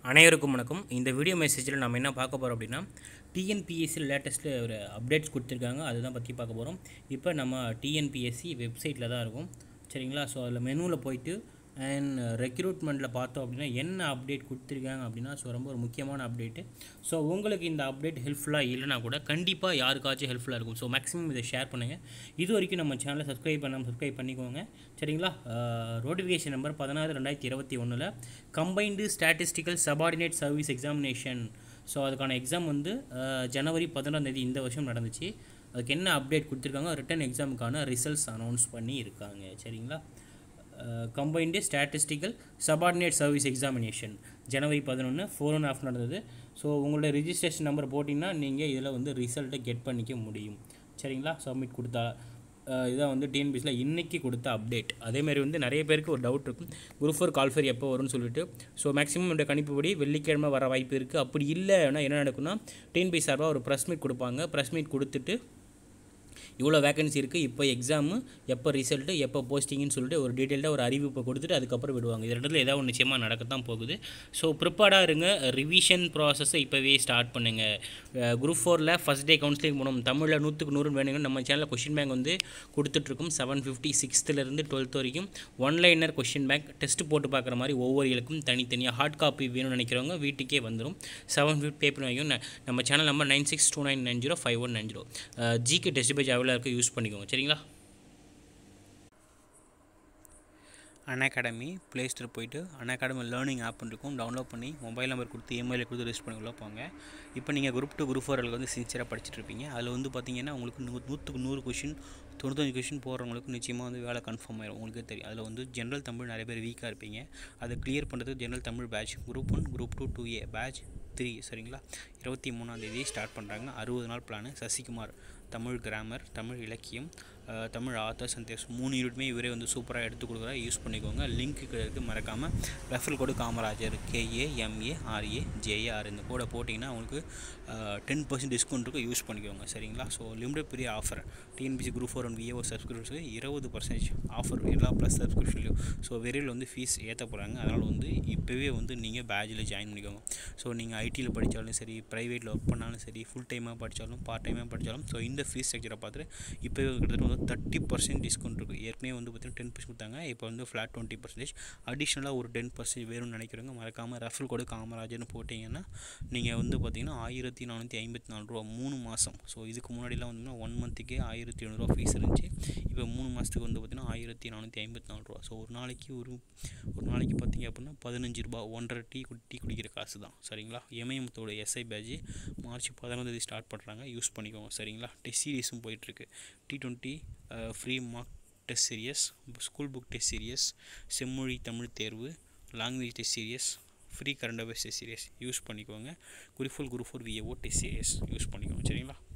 அனைவருக்கும் வணக்கம் இந்த வீடியோ மெசேஜில் நம்ம என்ன பார்க்க போகிறோம் அப்படின்னா டிஎன்பிஎஸ்சி லேட்டஸ்ட்டில் ஒரு அப்டேட்ஸ் கொடுத்துருக்காங்க அதுதான் பற்றி பார்க்க போகிறோம் இப்போ நம்ம டிஎன்பிஎஸ்சி வெப்சைட்டில் தான் இருக்கும் சரிங்களா ஸோ அதில் மெனுவில் போயிட்டு அண்ட் ரெக்ரூட்மெண்ட்டில் பார்த்தோம் அப்படின்னா என்ன அப்டேட் கொடுத்துருக்காங்க அப்படின்னா ஸோ ரொம்ப ஒரு முக்கியமான அப்டேட்டு ஸோ உங்களுக்கு இந்த அப்டேட் ஹெல்ப்ஃபுல்லாக இல்லைனா கூட கண்டிப்பாக யாருக்காச்சும் ஹெல்ப்ஃபுல்லாக இருக்கும் ஸோ மேக்ஸிமம் இதை ஷேர் பண்ணுங்கள் இது வரைக்கும் நம்ம சேனலை சப்ஸ்கிரைப் பண்ணாமல் சப்ஸ்கிரைப் பண்ணிக்கோங்க சரிங்களா நோட்டிஃபிகேஷன் நம்பர் பதினாறு ரெண்டாயிரத்தி இருபத்தி ஒன்றில் combined statistical subordinate service examination so அதுக்கான எக்ஸாம் வந்து அஹ், ஜனவரி பதினொன்றாம் தேதி இந்த வருஷம் நடந்துச்சு அதுக்கு என்ன அப்டேட் கொடுத்துருக்காங்க ரிட்டன் எக்ஸாமுக்கான ரிசல்ட்ஸ் அனௌன்ஸ் பண்ணி இருக்காங்க சரிங்களா combined statistical subordinate service examination ஜனவரி பதினொன்று ஃபோர் அண்ட் ஹாஃப் நடந்தது ஸோ உங்களோட ரிஜிஸ்ட்ரேஷன் நம்பர் போட்டிங்கன்னா நீங்கள் இதில் வந்து ரிசல்ட்டை கெட் பண்ணிக்க முடியும் சரிங்களா சப்மிட் கொடுத்தா அஹ் இதான் வந்து டிஎன்பிஎஸ்சியில் இன்றைக்கி கொடுத்த அப்டேட் அதேமாதிரி வந்து நிறைய பேருக்கு ஒரு டவுட் இருக்கும் குரூப் ஃபோர் கால் ஃபேர் எப்போ வரும்னு சொல்லிட்டு ஸோ மேக்ஸிமம் இந்த கணிப்புப்படி வெள்ளிக்கிழமை வர வாய்ப்பு இருக்குது அப்படி இல்லைன்னா என்ன நடக்கும்னா டிஎன்பி சார்பாக ஒரு ப்ரெஸ் மீட் கொடுப்பாங்க ப்ரெஸ் மீட் கொடுத்துட்டு இவ்வளோ வேகன்சி இருக்குது இப்போ எக்ஸாமு எப்போ ரிசல்ட்டு எப்போ போஸ்டிங்னு சொல்லிட்டு ஒரு டீட்டெயில்டாக ஒரு அறிவிப்பை கொடுத்துட்டு அதுக்கப்புறம் விடுவாங்க இது ரெண்டுத்தில் ஏதாவது ஒன்று நிச்சயமாக நடக்கத்தான் போகுது ஸோ ப்ரிப்பேர்டாக இருங்க ரிவிஷன் ப்ராசஸை இப்போவே ஸ்டார்ட் பண்ணுங்கள் குரூப் ஃபோரில் ஃபஸ்ட் டே கவுன்சிலிங் போகணும் தமிழில் நூற்றுக்கு நூறு வேணுங்க நம்ம சேனலில் கொஷின் பேங்க் வந்து கொடுத்துட்ருக்கோம் செவன் ஃபிஃப்டி சிக்ஸ்த்துலேருந்து டுவெல்த் வரைக்கும் ஒன்லைனர் கொஷின் பேங்க் டெஸ்ட் போட்டு பார்க்குற மாதிரி ஒவ்வொரு இலக்கும் தனித்தனியாக ஹார்ட் காப்பி வேணும்னு நினைக்கிறவங்க வீட்டுக்கே வந்துடும் செவன் ஃபிஃப்டி பே பண்ணி வைக்கும் ந- நம்ம channel number nine six two nine nine zero five one nine zero ஜிக்கு டெஸ்ட் பேஜ் அவைலாக இருக்குது யூஸ் பண்ணிக்கோங்க சரிங்களா அன் அகாடமி ப்ளே ஸ்டோர் போயிட்டு அன் அகாடமி லேர்னிங் ஆப் இருக்கும் டவுன்லோட் பண்ணி மொபைல் நம்பர் கொடுத்து இமெயில் கொடுத்து ரெஜிஸ்டர் பண்ணி உள்ள போங்க இப்போ நீங்கள் குரூப் டூ குரூப் ஃபோர் வந்து சின்சியராக படிச்சுட்டு இருப்பீங்க அதில் வந்து பார்த்தீங்கன்னா உங்களுக்கு நூ நூற்றுக்கு நூறு கொஷின் தொண்ணூத்தஞ்சு கொஷின் போடுறவங்களுக்கு நிச்சயமாக வந்து வேலை கன்ஃபார்ம் ஆயிடும் உங்களுக்கே தெரியும் அதில் வந்து ஜென்ரல் தமிழ் நிறைய பேர் வீக்காக இருப்பீங்க அதை கிளியர் பண்ணுறதுக்கு general Tamil batch group one group two two A batch three சரிங்களா இருபத்தி மூணாந்தேதி ஸ்டார்ட் பண்ணுறாங்க அறுபது நாள் பிளானு சசிகுமார் தமிழ் கிராமர் தமிழ் இலக்கியம் அஹ், தமிழ் ஆத்தர்ஸ் அண்ட் தேர்ஸ் மூணு யூனிட்டுமே இவரே வந்து சூப்பராக எடுத்து கொடுக்குறா யூஸ் பண்ணிக்கோங்க லிங்க் இருக்குது மறக்காமல் referral code Kamarajar KA MA RA JAR இந்த கோடை போட்டிங்கன்னா உங்களுக்கு டென் பர்சன்ட் டிஸ்கவுண்ட் இருக்குது யூஸ் பண்ணிக்கோங்க சரிங்களா ஸோ லிமிடெட் பெரிய offer TNPSC group four and VAO சப்ஸ்கிரிப்ஷனுக்கு இருபது பர்சன்டேஜ் ஆஃபர் எல்லா ப்ளஸ் சப்ஸ்கிரிப்ஷன்லையும் ஸோ விரைவில் வந்து ஃபீஸ் ஏற்ற போகிறாங்க அதனால் வந்து இப்போவே வந்து நீங்கள் பேட்சில் ஜாயின் பண்ணிக்கோங்க ஸோ நீங்கள் ஐடியில் படித்தாலும் சரி ப்ரைவேட்டில் ஒர்க் பண்ணாலும் சரி ஃபுல் டைமாக படித்தாலும் பார்ட் டைமாக படித்தாலும் ஸோ இந்த ஃபீஸ் ஸ்ட்ரக்சரை பார்த்துட்டு இப்போவே கிட்டத்தட்ட வந்து தேர்ட்டி பர்சன்ட் டிஸ்கவுண்ட் இருக்குது ஏற்கனவே வந்து பார்த்தீங்கன்னா டென் பர்சன்ட் கொடுத்தாங்க இப்போ வந்து ஃப்ளாட் டுவெண்ட்டி பர்சன்டேஜ் அடிஷ்னலாக ஒரு டென் பர்சன்ட் வேணும்னு நினைக்கிறவங்க மறக்காமல் ரெஃபரல் கோடு காமராஜர்னு போட்டிங்கன்னா நீங்கள் வந்து பார்த்தீங்கன்னா ஆயிரத்தி நானூற்றி ஐம்பத்தி நாலு ரூபா மூணு மாதம் ஸோ இதுக்கு முன்னாடிலாம் வந்து ஒன் மந்த்துக்கே ஆயிரத்தி எழுநூறுவா ஃபீஸ் இருந்துச்சு இப்போ மூணு மாதத்துக்கு வந்து பார்த்தீங்கன்னா ஆயிரத்தி நானூற்றி ஐம்பத்தி நாலு ரூபா ஸோ ஒரு நாளைக்கு ஒரு ஒரு நாளைக்கு பார்த்தீங்க அப்படின்னா பதினஞ்சு ரூபா ஒன்றரை டீ குடி டீ குடிக்கிற காசு தான் சரிங்களா எம்ஐஎம்த்தோட எஸ்ஐ பேட்ச் மார்ச் பதினொன்றாம் தேதி ஸ்டார்ட் பண்ணுறாங்க யூஸ் பண்ணிக்கோங்க சரிங்களா டெஸ்ட் சீரிஸும் போயிட்டுருக்கு T twenty free mark test series school book test series செம்மொழி தமிழ் தேர்வு language test series free current affairs test series use பண்ணிக்கோங்க group four group four VAO test series use பண்ணிக்கோங்க சரிங்களா